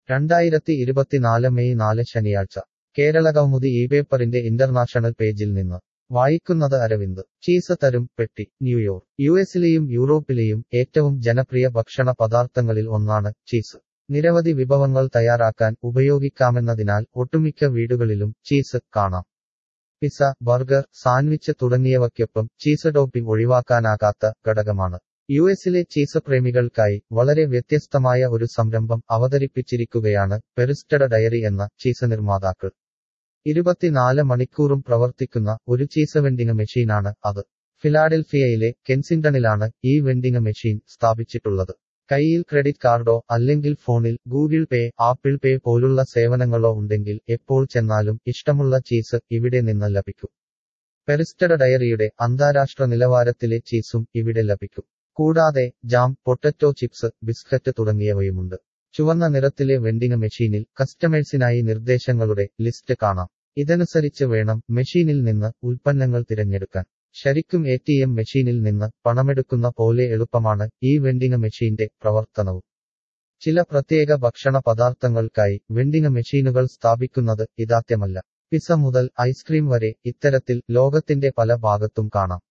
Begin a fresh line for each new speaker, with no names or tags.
രണ്ടായിരത്തി ഇരുപത്തിനാല് മെയ് നാല് ശനിയാഴ്ച കേരളകൗമുദി ഈ പേപ്പറിന്റെ ഇന്റർനാഷണൽ പേജിൽ നിന്ന് വായിക്കുന്നത് അരവിന്ദ് ചീസ് തരും പെട്ടി ന്യൂയോർക്ക് യു എസിലെയും യൂറോപ്പിലെയും ഏറ്റവും ജനപ്രിയ ഭക്ഷണ പദാർത്ഥങ്ങളിൽ ഒന്നാണ് ചീസ് നിരവധി വിഭവങ്ങൾ തയ്യാറാക്കാൻ ഉപയോഗിക്കാമെന്നതിനാൽ ഒട്ടുമിക്ക വീടുകളിലും ചീസ് കാണാം പിസ ബർഗർ സാൻഡ്വിച്ച് തുടങ്ങിയവയ്ക്കൊപ്പം ചീസ് ടോപ്പിംഗ് ഒഴിവാക്കാനാകാത്ത ഘടകമാണ് യു എസിലെ ചീസ് പ്രേമികൾക്കായി വളരെ വ്യത്യസ്തമായ ഒരു സംരംഭം അവതരിപ്പിച്ചിരിക്കുകയാണ് പെരിസ്റ്റഡ ഡയറി എന്ന ചീസ് നിർമ്മാതാക്കൾ ഇരുപത്തിനാല് മണിക്കൂറും പ്രവർത്തിക്കുന്ന ഒരു ചീസ് വെൻഡിംഗ് മെഷീനാണ് അത് ഫിലാഡൽഫിയയിലെ കെൻസിംഗ്ടണിലാണ് ഈ വെൻഡിംഗ് മെഷീൻ സ്ഥാപിച്ചിട്ടുള്ളത് കയ്യിൽ ക്രെഡിറ്റ് കാർഡോ അല്ലെങ്കിൽ ഫോണിൽ ഗൂഗിൾ പേ ആപ്പിൾ പേ പോലുള്ള സേവനങ്ങളോ ഉണ്ടെങ്കിൽ എപ്പോൾ ചെന്നാലും ഇഷ്ടമുള്ള ചീസ് ഇവിടെ നിന്ന് ലഭിക്കും പെരിസ്റ്റഡ ഡയറിയുടെ അന്താരാഷ്ട്ര നിലവാരത്തിലെ ചീസും ഇവിടെ ലഭിക്കും കൂടാതെ ജാം പൊട്ടറ്റോ ചിപ്സ് ബിസ്ക്കറ്റ് തുടങ്ങിയവയുമുണ്ട് ചുവന്ന നിറത്തിലെ വെൻഡിംഗ് മെഷീനിൽ കസ്റ്റമേഴ്സിനായി നിർദ്ദേശങ്ങളുടെ ലിസ്റ്റ് കാണാം ഇതനുസരിച്ച് വേണം മെഷീനിൽ നിന്ന് ഉൽപ്പന്നങ്ങൾ തിരഞ്ഞെടുക്കാൻ ശരിക്കും എ ടി എം മെഷീനിൽ നിന്ന് പണമെടുക്കുന്ന പോലെ എളുപ്പമാണ് ഈ വെൻഡിംഗ് മെഷീന്റെ പ്രവർത്തനവും ചില പ്രത്യേക ഭക്ഷണ പദാർത്ഥങ്ങൾക്കായി വെൻഡിംഗ് മെഷീനുകൾ സ്ഥാപിക്കുന്നത് ഇതാത്യമല്ല പിസ മുതൽ ഐസ്ക്രീം വരെ ഇത്തരത്തിൽ ലോകത്തിന്റെ പല ഭാഗത്തും കാണാം